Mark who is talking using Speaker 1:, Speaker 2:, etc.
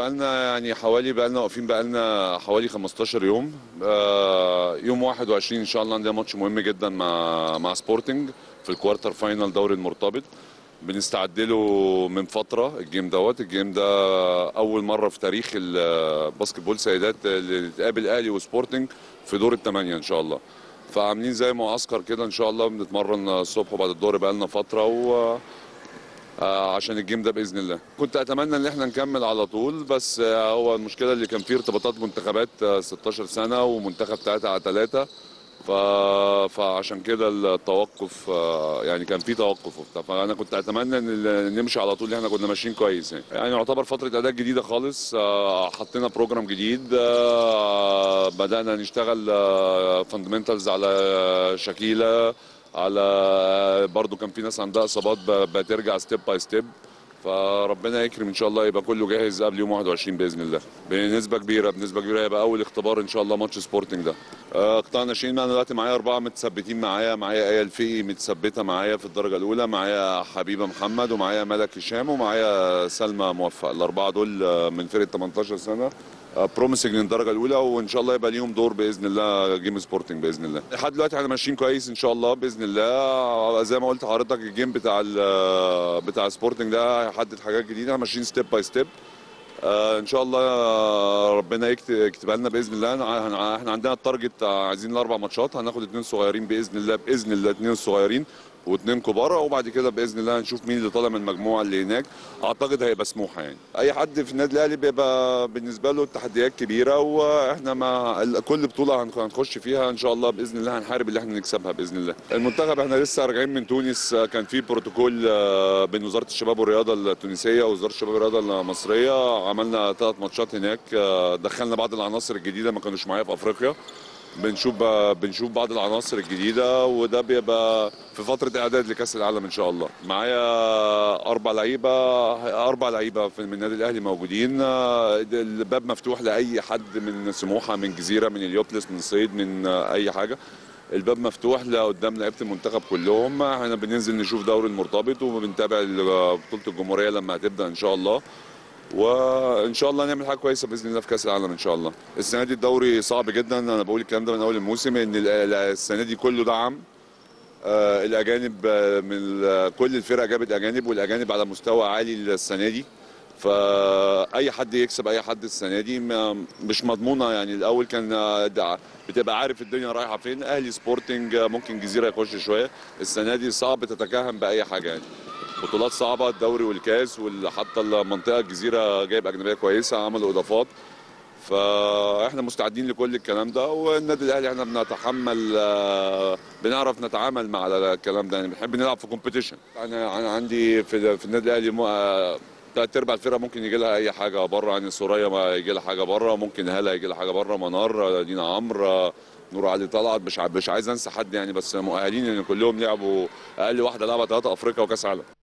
Speaker 1: بقالنا يعني حوالي بقالنا واقفين بقالنا حوالي 15 يوم آه، يوم 21 ان شاء الله عندنا ماتش مهم جدا مع مع سبورتنج في الكوارتر فاينل دوري المرتبط بنستعد له من فتره الجيم دوت الجيم ده اول مره في تاريخ الباسكت بول سيدات اللي تقابل اهلي وسبورتنج في دور الثمانيه ان شاء الله فعاملين زي معسكر كده ان شاء الله بنتمرن الصبح وبعد الظهر بقالنا فتره و آه، عشان الجيم ده باذن الله كنت اتمنى ان احنا نكمل على طول بس آه، هو المشكله اللي كان فيه ارتباطات منتخبات آه، 16 سنه ومنتخب 3 على 3 ف... فعشان كده التوقف آه، يعني كان في توقف وبتاع فانا كنت اتمنى ان ال- نمشي على طول احنا كنا ماشيين كويس يعني يعني يعتبر فتره اداء جديده خالص آه، حطينا بروجرام جديد آه، بدانا نشتغل فاندمنتالز على شكيله على برضو كان في ناس عندها اصابات ب- بترجع ستيب باي ستيب فربنا يكرم ان شاء الله يبقى كله جاهز قبل يوم 21 باذن الله بنسبه كبيره بنسبه كبيره هيبقى اول اختبار ان شاء الله ماتش سبورتنج ده آه، قطاع ناشئين انا دلوقتي معايا اربعه متثبتين معايا معايا ايه الفقي متثبته معايا في الدرجه الاولى معايا حبيبه محمد ومعايا ملك هشام ومعايا سلمى موفق الاربعه دول آه، من فرقه 18 سنه بروميسنج للدرجه الاولى وان شاء الله يبقى ليهم دور باذن الله جيم سبورتنج باذن الله لحد دلوقتي احنا ماشيين كويس ان شاء الله باذن الله زي ما قلت لحضرتك الجيم بتاع ال- بتاع سبورتنج ده هيحدد حاجات جديده احنا ماشيين ستيب باي ستيب آه ان شاء الله آه، ربنا يكت- يكتبها لنا باذن الله هن- احنا عندنا التارجت آه، عايزين الاربع ماتشات هناخد اثنين صغيرين باذن الله باذن الله اثنين صغيرين واثنين كبار وبعد كده باذن الله هنشوف مين اللي طالع من المجموعه اللي هناك اعتقد هيبقى سموحه يعني اي حد في النادي الاهلي بيبقى بالنسبه له التحديات كبيره واحنا مع ال- كل بطوله هنخ- هنخش فيها ان شاء الله باذن الله هنحارب اللي احنا نكسبها باذن الله المنتخب احنا لسه راجعين من تونس آه، كان في بروتوكول آه، بين وزاره الشباب والرياضه التونسيه ووزاره الشباب والرياضه المصريه عملنا ثلاث ماتشات هناك آه، دخلنا بعض العناصر الجديده ما كانوش معايا في افريقيا بنشوف بنشوف بعض العناصر الجديده وده بيبقى في فتره اعداد لكاس العالم ان شاء الله معايا اربع لعيبه اربع لعيبه في- من النادي الاهلي موجودين آه، الباب مفتوح لاي حد من سموحه من جزيره من اليوبلس من صيد من آه، اي حاجه الباب مفتوح لقدام لعيبه المنتخب كلهم احنا بننزل نشوف دوري المرتبط وبنتابع ال- بطوله الجمهوريه لما هتبدا ان شاء الله وان شاء الله نعمل حاجه كويسه باذن الله في كاس العالم ان شاء الله السنه دي الدوري صعب جدا انا بقول الكلام ده من اول الموسم ان ال- ال- السنه دي كله دعم آه، الاجانب آه، من ال- كل الفرق جابت اجانب والاجانب على مستوى عالي السنه دي فاي حد يكسب اي حد السنه دي ما- مش مضمونه يعني الاول كان آه، دع- بتبقى عارف الدنيا رايحه فين اهلي سبورتنج آه، ممكن جزيره يخش شويه السنه دي صعب تتكهن باي حاجه يعني بطولات صعبه الدوري والكاس وحتى المنطقه الجزيره جايب اجنبيه كويسه عملوا اضافات فاحنا مستعدين لكل الكلام ده والنادي الاهلي احنا بنتحمل آه، بنعرف نتعامل مع الكلام ده يعني بنحب نلعب في كومبيتيشن انا انا عندي في في النادي الاهلي مو- آه، تلات ارباع الفرقه ممكن يجي لها اي حاجه بره يعني سوريا ما يجي لها حاجه بره ممكن هلا يجي لها حاجه بره منار آه، دينا عمرو آه، نور علي طلعت مش ع- مش عايز انسى حد يعني بس مؤهلين ان كلهم لعبوا اقل واحده لعبه ثلاثه افريقيا وكاس عالم